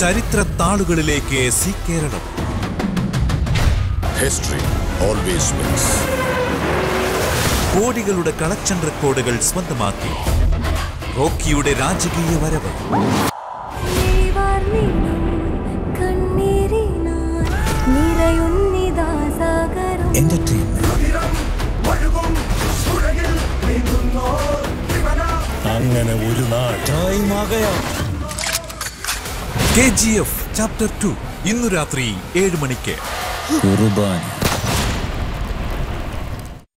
ചരിത്ര താളുകളിലേക്ക് C Keralam History always wins. കോടികളുടെ കളക്ഷൻ റെക്കോർഡുകൾ സ്വന്തമാക്കി റോക്കിയുടെ രാജകീയ വരവ് വാർന്നിടും കണ്ണീരിനാൽ നിറയുന്നിതാ സാഗരം അങ്ങനെ ഒരു നാൾ K G F chapter two ഇന്നു രാത്രി ഏഴ് മണിക്ക് കുർബാന